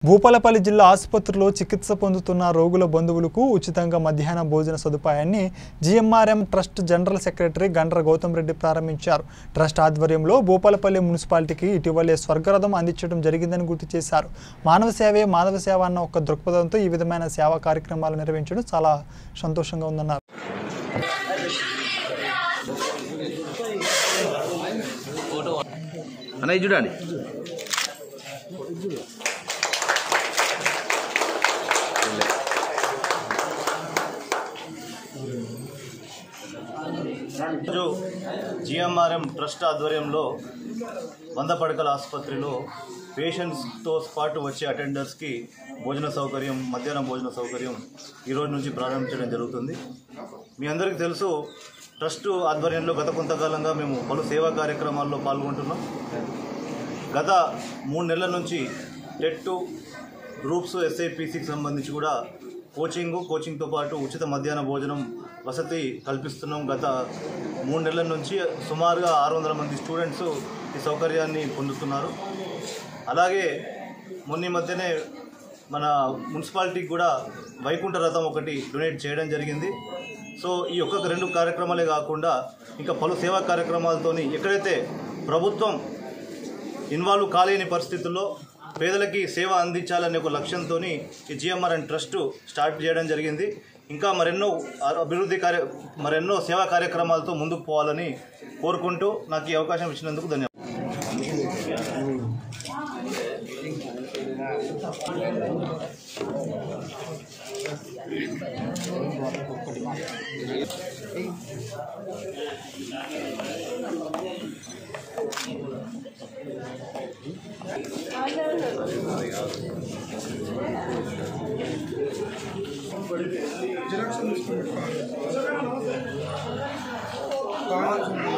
భూపాలపల్లి జిల్లా ఆసుపత్రిలో చికిత్స పొందుతున్న రోగుల బంధువులకు ఉచితంగా మధ్యాహ్న భోజన సదుపాయాన్ని GMRM trust general secretary Gandra Gautam Reddy ప్రారంభించారు ట్రస్ట్ ఆధ్వర్యంలో భూపాలపల్లి మున్సిపాలిటీకి ఇటీవలే స్వర్గరథం అందించడం జరిగిందని గుర్తు చేశారు మానవ సేవే మాధవ సేవ అన్న ఒక దృక్పథంతో ఈ విధమైన సేవా కార్యక్రమాలు నిర్వహించడం చాలా సంతోషంగా ఉందన్నారు అన్నయ్య చూడండి ఈరోజు జిఎంఆర్ఎం ట్రస్ట్ ఆధ్వర్యంలో వంద పడకల ఆసుపత్రిలో పేషెంట్స్తో పాటు వచ్చే అటెండర్స్కి భోజన సౌకర్యం మధ్యాహ్నం భోజన సౌకర్యం ఈరోజు నుంచి ప్రారంభించడం జరుగుతుంది మీ అందరికీ తెలుసు ట్రస్ట్ ఆధ్వర్యంలో గత కొంతకాలంగా మేము పలు సేవా కార్యక్రమాల్లో పాల్గొంటున్నాం గత మూడు నెలల నుంచి టెట్ గ్రూప్స్ ఎస్ఐపిసికి సంబంధించి కూడా కోచింగ్ కోచింగ్తో పాటు ఉచిత మధ్యాహ్న భోజనం వసతి కల్పిస్తున్నాం గత మూడు నెలల నుంచి సుమారుగా ఆరు వందల మంది స్టూడెంట్స్ ఈ సౌకర్యాన్ని పొందుతున్నారు అలాగే మొన్న ఈ మధ్యనే మన మున్సిపాలిటీకి కూడా వైకుంఠ రథం ఒకటి డొనేట్ చేయడం జరిగింది సో ఈ ఒక్క రెండు కార్యక్రమాలే కాకుండా ఇంకా పలు సేవా కార్యక్రమాలతోని ఎక్కడైతే ప్రభుత్వం ఇన్వాల్వ్ కాలేని పరిస్థితుల్లో పేదలకి సేవ అందించాలనే ఒక లక్ష్యంతో ఈ జిఎంఆర్ అండ్ ట్రస్ట్ స్టార్ట్ చేయడం జరిగింది ఇంకా మరెన్నో అభివృద్ధి కార్య మరెన్నో సేవా కార్యక్రమాలతో ముందుకు పోవాలని కోరుకుంటూ నాకు ఈ అవకాశం ఇచ్చినందుకు ధన్యవాదాలు కావాల్సింది